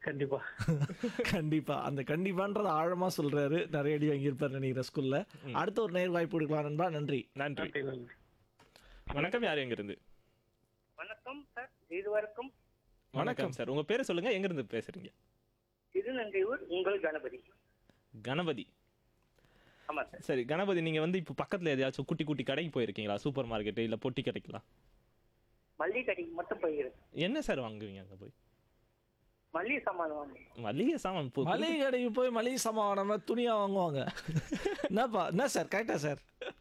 கண்டிப்பா கண்டிப்பா அந்த கண்டிப்பான்றத ஆழமா சொல்றாரு நிறைய அடி வாங்கியிருப்பார் நினைக்கிறேன் ஸ்கூல்ல அடுத்த ஒரு நேர் வாய்ப்பு கொடுக்கலாம் நண்பா நன்றி நன்றி நன்றி நன்றி வணக்கம் யார் எங்க இருந்து வணக்கம் சார் இருவருக்கும் வணக்கம் சார் உங்க பேரை சொல்லுங்க எங்க இருந்து பேசுறீங்க திருநங்கையூர் உங்கள் கணபதி கணபதி ஆமா சார் சரி கணபதி நீங்க வந்து இப்போ பக்கத்துல எதையாச்சும் குட்டி குட்டி கடைக்கு போயிருக்கீங்களா சூப்பர் மார்க்கெட் இல்ல பொட்டி கடைக்கலாம் மல்லிகை கடைக்கு மட்டும் போயிருக்கேன் என்ன சார் வாங்குவீங்க அங்க போய் மல்லிகை சாமான் வாங்க மளிகை சாமான் பு- மளிகை கடைக்கு போய் மளிகை சாமான் நம்ம துணியா வாங்குவாங்க என்னப்பா என்ன சார் கரெக்டா சார்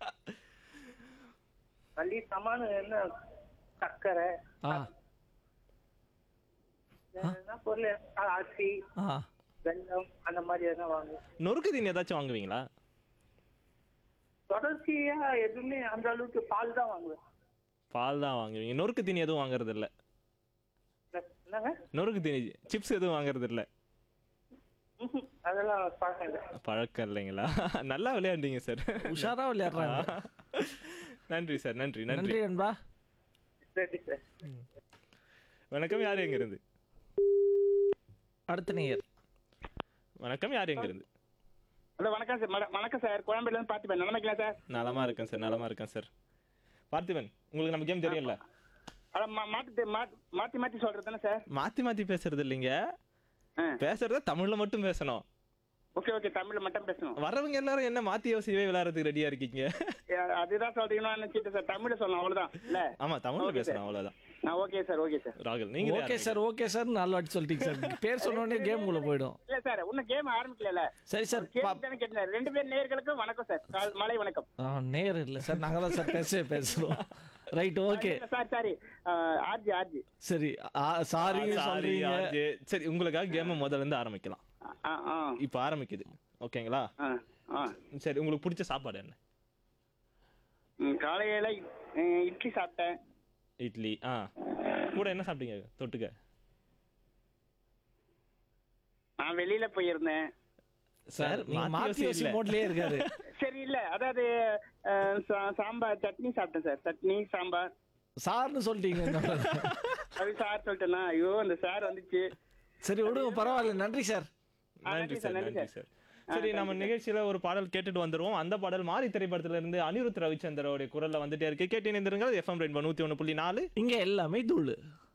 மல்லிகை சாமான் என்ன சர்க்கரை ஆ என்ன பொருள் அரிசி ஆ வெல்லம் அந்த மாதிரி எதனா வாங்க நொறுக்கு தீனி ஏதாச்சும் வாங்குவீங்களா தொடர்ச்சியா எதுவுமே அந்த அளவுக்கு பால் தான் வாங்குவேன் பால் தான் வாங்குவீங்க நொறுக்கு தீனி எதுவும் வாங்குறது இல்ல என்னங்க நொறுக்கு தீனி சிப்ஸ் எதுவும் வாங்குறது இல்ல ம்ஹும். அதெல்லாம் பழக்கம் இல்லை பழக்கம் இல்லைங்களா நல்லா விளையாண்டீங்க சார் உஷாரா விளையாடுறாங்க நன்றி சார் நன்றி நன்றி நன்றி நண்பா சரி சார் வணக்கம் யார் எங்க இருந்து அடுத்த நேயர் வணக்கம் யார் எங்க இருந்து ஹலோ வணக்கம் சார் மட- வணக்கம் சார் கோயம்பேடுல இருந்து பார்த்துப்பேன் நினைக்கலாம் சார் நலமா இருக்கேன் சார் நலமா இருக்கேன் சார் பார்த்திபன் உங்களுக்கு நம்ம கேம் தெரியும்ல அதான் மா- மாத்தி மாத்தி மாத்தி மாத்தி சொல்றது தானே சார் மாத்தி மாத்தி பேசுறது இல்லைங்க ஆ. பேசுறத தமிழ்ல மட்டும் பேசணும் ஓகே ஓகே தமிழ்ல மட்டும் பேசணும் வரவங்க எல்லாரும் என்ன மாத்தி யோசிக்கவே விளையாடுறதுக்கு ரெடியா இருக்கீங்க ஏ, அதுதான் சொல்றீங்கன்னா நினைச்சிட்டு சார் தமிழ்ல சொல்லணும் அவ்வளவுதான் இல்ல ஆமா தமிழ்ல Okay, பேசணும் sir. அவ்வளவுதான் நான் ஓகே சார் ஓகே சார் ராகுல் நீங்க ஓகே சார் ஓகே சார் நாலு வாட்டி சொல்லிட்டீங்க சார் பேர் சொன்ன உடனே கேம் உள்ள போயிடும் இல்ல சார் இன்னும் கேம் ஆரம்பிக்கல சரி சார் கேள்வி தானே கேட்டேன் ரெண்டு பேர் நேயர்களுக்கும் வணக்கம் சார் கால்- மாலை வணக்கம் நேர் இல்ல சார் நாங்க தான் சார் பேசவே பேசுறோம் ரைட் ஓகே சார் சாரி ஆர்ஜி ஆர்ஜி சரி சாரி சாரி சொல்றீங்க சரி உங்களுக்காக கேம் முதல்ல இருந்து ஆரம்பிக்கலாம் ஆ ஆ இப்போ ஆரம்பிக்குது ஓகேங்களா ஆ ஆ சரி உங்களுக்கு பிடிச்ச சாப்பாடு என்ன ம், காலையில அஹ், இட்லி சாப்பிட்டேன் இட்லி ஆ கூட என்ன சாப்பிட்டீங்க தொட்டுக்க நான் வெளியில போயிருந்தேன் சார் நீங்க மாத்தி மாத்தி யோசி யோசி இல்ல. மோட்லயே இருக்காரு சரி இல்ல அதாவது அஹ், சா- சாம்பார் சட்னி சாப்பிட்டேன் சார் சட்னி சாம்பார் சார்னு சொல்லிட்டீங்க அது சார் சொல்லிட்டேனா ஐயோ அந்த சார் வந்துச்சு சரி விடுங்க பரவாயில்ல நன்றி சார் ஆ, நன்றி சார் நன்றி நன்றி சார் சரி நம்ம நிகழ்ச்சியில ஒரு பாடல் கேட்டுட்டு வந்துருவோம் அந்த பாடல் மாரி திரைப்படத்துல இருந்து அனிருத் ரவிச்சந்திரோட குரல்ல வந்துட்டே இருக்கு கேட்டு இணைந்திருங்கள் எஃப்எம் ரெண்டு நூத்தி ஒண்ணு புள்ளி நாலு இங்க எல்லாமே தூளு